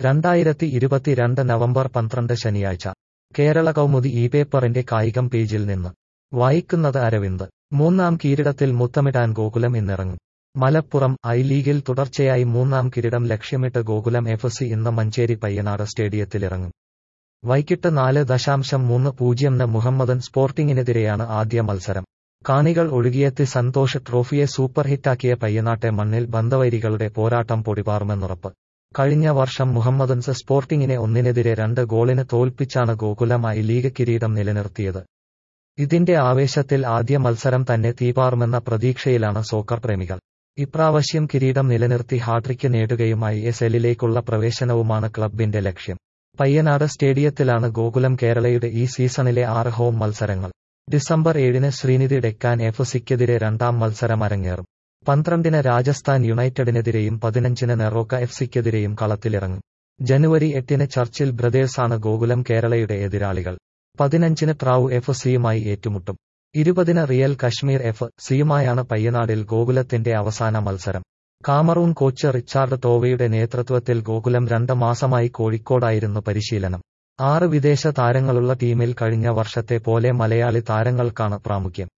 രണ്ടായിരത്തി ഇരുപത്തിരണ്ട് നവംബർ പന്ത്രണ്ട് ശനിയാഴ്ച കേരള കൗമുദി ഈ പേപ്പറിന്റെ കായികം പേജിൽ നിന്ന് വായിക്കുന്നത് അരവിന്ദ് മൂന്നാം കിരീടത്തിൽ മുത്തമിടാൻ ഗോകുലം ഇന്നിറങ്ങും മലപ്പുറം ഐ ലീഗിൽ തുടർച്ചയായി മൂന്നാം കിരീടം ലക്ഷ്യമിട്ട് ഗോകുലം എഫ് സി ഇന്ന് മഞ്ചേരി പയ്യനാട് സ്റ്റേഡിയത്തിലിറങ്ങും വൈകിട്ട് നാല് ദശാംശം മൂന്ന് പൂജ്യംന് മുഹമ്മദൻ സ്പോർട്ടിങ്ങിനെതിരെയാണ് ആദ്യ മത്സരം കാണികൾ ഒഴുകിയെത്തി സന്തോഷ് ട്രോഫിയെ സൂപ്പർ ഹിറ്റാക്കിയ പയ്യനാട്ടെ മണ്ണിൽ ബന്ധവൈരികളുടെ പോരാട്ടം പൊടിപാറുമെന്നുറപ്പ് കഴിഞ്ഞ വർഷം മുഹമ്മദൻസ് സ്പോർട്ടിങ്ങിനെ ഒന്നിനെതിരെ രണ്ട് ഗോളിന് തോൽപ്പിച്ചാണ് ഗോകുലം ഐ ലീഗ് കിരീടം നിലനിർത്തിയത് ഇതിന്റെ ആവേശത്തിൽ ആദ്യ മത്സരം തന്നെ തീപാറുമെന്ന പ്രതീക്ഷയിലാണ് സോക്കർ പ്രേമികൾ ഇപ്രാവശ്യം കിരീടം നിലനിർത്തി ഹാട്രിക്ക് നേടുകയും ഐ എസ് എല്ലിലേക്കുള്ള പ്രവേശനവുമാണ് ക്ലബിന്റെ ലക്ഷ്യം പയ്യനാട് സ്റ്റേഡിയത്തിലാണ് ഗോകുലം കേരളയുടെ ഈ സീസണിലെ ആറ് ഹോം മത്സരങ്ങൾ ഡിസംബർ ഏഴിന് ശ്രീനിധി ഡെക്കാൻ എഫ് സിക്കെതിരെ രണ്ടാം മത്സരം അരങ്ങേറും പന്ത്രണ്ടിന് രാജസ്ഥാൻ യുണൈറ്റഡിനെതിരെയും പതിനഞ്ചിന് നെറോക്ക എഫ് സിക്കെതിരെയും കളത്തിലിറങ്ങും ജനുവരി എട്ടിന് ചർച്ചിൽ ബ്രദേഴ്സാണ് ഗോകുലം കേരളയുടെ എതിരാളികൾ പതിനഞ്ചിന് ട്രാവു എഫ് സിയുമായി ഏറ്റുമുട്ടും ഇരുപതിന് റിയൽ കശ്മീർ എഫ് സിയുമായാണ് പയ്യനാടിൽ ഗോകുലത്തിന്റെ അവസാന മത്സരം കാമറൂൺ കോച്ച് റിച്ചാർഡ് ടോവയുടെ നേതൃത്വത്തിൽ ഗോകുലം രണ്ട് മാസമായി കോഴിക്കോടായിരുന്നു പരിശീലനം ആറ് വിദേശ താരങ്ങളുള്ള ടീമിൽ കഴിഞ്ഞ വർഷത്തെ പോലെ മലയാളി താരങ്ങൾക്കാണ് പ്രാമുഖ്യം